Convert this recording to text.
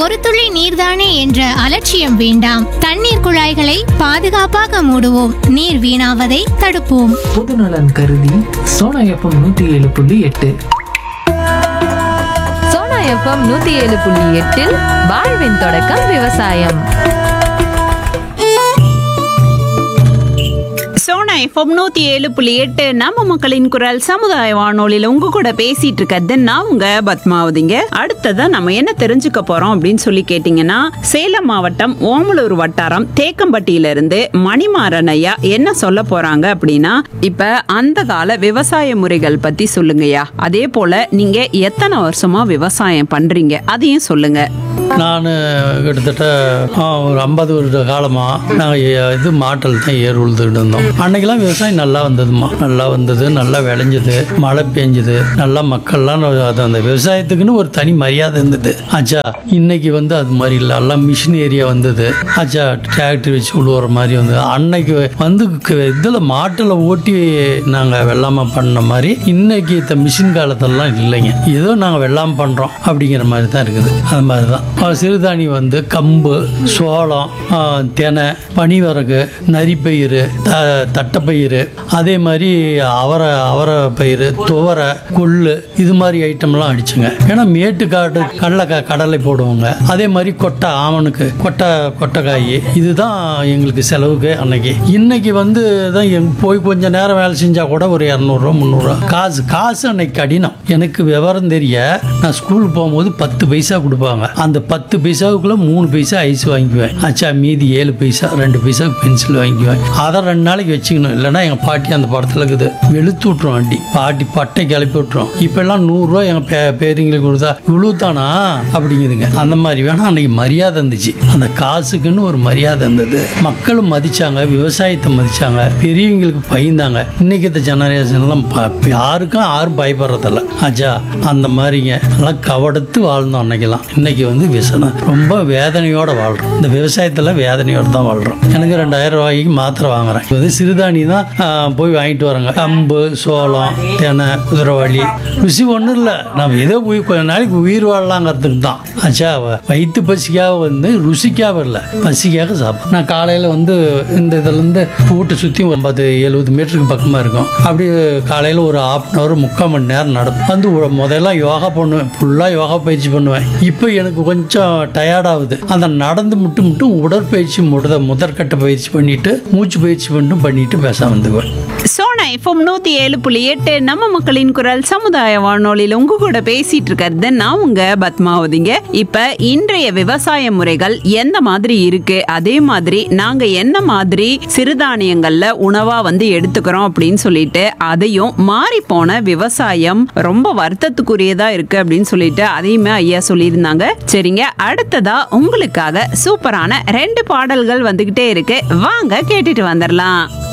ஒரு துளி நீர்தானே என்ற அலட்சியம் வேண்டாம் தண்ணீர் குழாய்களை பாதுகாப்பாக மூடுவோம் நீர் வீணாவதை தடுப்போம் பொதுநலன் கருதி சோனா எஃப்எம் நூத்தி ஏழு புள்ளி எட்டு சோனா எஃப்எம் நூத்தி ஏழு புள்ளி எட்டில் வாழ்வின் தொடக்கம் விவசாயம் சோனா எஃப்எம் நூத்தி ஏழு புள்ளி எட்டு நம்ம மக்களின் குரல் சமுதாய வானொலியில உங்க கூட பேசிட்டு இருக்கிறது நான் உங்க பத்மாவதிங்க அடுத்ததா நம்ம என்ன தெரிஞ்சுக்க போறோம் அப்படின்னு சொல்லி கேட்டீங்கன்னா சேலம் மாவட்டம் ஓமலூர் வட்டாரம் தேக்கம்பட்டியில இருந்து மணிமாறன் ஐயா என்ன சொல்ல போறாங்க அப்படின்னா இப்ப அந்த கால விவசாய முறைகள் பத்தி சொல்லுங்கய்யா அதே போல நீங்க எத்தனை வருஷமா விவசாயம் பண்றீங்க அதையும் சொல்லுங்க நான் கிட்டத்தட்ட ஆ, ஒரு ஐம்பது வருட காலமாக நாங்கள் இது மாட்டல் தான் ஏர் உழுதுகிட்டு இருந்தோம் அன்னைக்கெல்லாம் விவசாயம் நல்லா வந்ததுமா நல்லா வந்தது நல்லா விளைஞ்சது மழை பெஞ்சுது நல்லா மக்கள்லாம் அது அந்த விவசாயத்துக்குன்னு ஒரு தனி மரியாதை இருந்தது ஆச்சா இன்னைக்கு வந்து அது மாதிரி இல்லை எல்லாம் மிஷின் ஏரியா வந்தது ஆச்சா டிராக்டர் வச்சு உழுவுற மாதிரி வந்தது அன்னைக்கு வந்து இதில் மாட்டில் ஓட்டி நாங்கள் வெள்ளாமை பண்ண மாதிரி இன்னைக்கு இந்த மிஷின் காலத்திலலாம் இல்லைங்க ஏதோ நாங்கள் வெள்ளாமை பண்ணுறோம் அப்படிங்கிற மாதிரி தான் இருக்குது அது மாதிரி தான் அஹ் சிறுதானி வந்து கம்பு சோளம் அஹ் தினை பனிவரகு நரிப்பயிறு த தட்டைப்பயிறு அதே மாதிரி அவரை அவரை பயிறு துவரை கொள்ளு இது மாதிரி ஐட்டம்லாம் அடிச்சுங்க ஏன்னா மேட்டுக்காடு கடலை க- கடலை போடுவாங்க அதே மாதிரி கொட்டை ஆமனுக்கு கொட்டை கொட்டைக்காய் இதுதான் எங்களுக்கு செலவுக்கு அன்னைக்கு இன்னைக்கு வந்து தான் எங்க போய் கொஞ்ச நேரம் வேலை செஞ்சா கூட ஒரு இரநூறுவா முந்நூறுரூவா காசு காசு அன்னைக்கு கடினம் எனக்கு விவரம் தெரிய நான் ஸ்கூல் போகும்போது பத்து பைசா கொடுப்பாங்க அந்த பத்து பைசாவுக்குள்ள மூணு பைசா ஐஸ் வாங்கிக்குவேன் ஆச்சா மீதி ஏழு பைசா ரெண்டு பைசா பென்சில் வாங்கிக்குவேன் அதை ரெண்டு நாளைக்கு வச்சுக்கணும் இல்லைன்னா எங்கள் பாட்டி அந்த படத்தில் இருக்குது வெளுத்து விட்ரும் வண்டி பாட்டி பட்டை கிளப்பி விட்ரும் இப்பெல்லாம் நூறுரூவா எங்கள் பே பேரிங்களுக்கு கொடுத்தா இவ்வளோ தானா அப்படிங்குதுங்க அந்த மாதிரி வேணா அன்னைக்கு மரியாதை இருந்துச்சு அந்த காசுக்குன்னு ஒரு மரியாதை இருந்தது மக்களும் மதிச்சாங்க விவசாயத்தை மதிச்சாங்க பெரியவங்களுக்கு பயந்தாங்க இன்னைக்கு இந்த ஜெனரேஷன்லாம் ப- யாருக்கும் யாரும் பயப்படுறதில்ல ஆச்சா அந்த மாதிரிங்க எல்லாம் கவடத்து வாழ்ந்தோம் அன்னைக்கெல்லாம் இன்னைக்கு வந்து விசனம் ரொம்ப வேதனையோட வாழ்றோம் இந்த விவசாயத்தில் வேதனையோட தான் வாழ்றோம் எனக்கு ரெண்டாயிரம் ரூபாய்க்கு மாத்திரை வாங்குறேன் இது வந்து சிறுதானி தான் ஆ, போய் வாங்கிட்டு வரேங்க கம்பு சோளம் தெனை குதிரைவாளி ருசி ஒன்றும் இல்லை நம்ம ஏதோ போய் கொஞ்ச நாளைக்கு உயிர் வாழலாங்கிறதுக்கு தான் ஆச்சா வ- வயிற்று பசிக்காக வந்து ருசிக்காக இல்லை பசிக்காக சாப்பிடும் நான் காலையில் வந்து இந்த இதுலேருந்து வீட்டை சுற்றி ஒரு ஐம்பது எழுபது மீட்டருக்கு பக்கமாக இருக்கும் அப்படி காலையில் ஒரு ஹாஃப் அன் ஹவர் முக்கால் மணி நேரம் நடப்பேன் வந்து உ- முதல்ல யோகா பண்ணுவேன் ஃபுல்லாக யோகா பயிற்சி பண்ணுவேன் இப்போ எனக்கு கொஞ்சம் டயர்டாகுது அந்த நடந்து மட்டும் மட்டும் உடற்பயிற்சி முத முதற்கட்ட பயிற்சி பண்ணிட்டு மூச்சு பயிற்சி மட்டும் பண்ணிட்டு பேச வந்துக்குவேன் சோனா எஃப்எம் நூத்தி ஏழு புள்ளி எட்டு நம்ம மக்களின் குரல் சமுதாய வானொலியில உங்க கூட பேசிட்டு இருக்கிறது நான் உங்க பத்மாவதிங்க இப்ப இன்றைய விவசாய முறைகள் எந்த மாதிரி இருக்கு அதே மாதிரி நாங்க என்ன மாதிரி சிறுதானியங்கள்ல உணவா வந்து எடுத்துக்கிறோம் அப்படின்னு சொல்லிட்டு அதையும் மாறி போன விவசாயம் ரொம்ப வருத்தத்துக்குரியதா இருக்கு அப்படின்னு சொல்லிட்டு அதையுமே ஐயா சொல்லியிருந்தாங்க சரிங்க அடுத்ததா உங்களுக்காக சூப்பரான ரெண்டு பாடல்கள் வந்துகிட்டே இருக்கு வாங்க கேட்டுட்டு வந்துடலாம்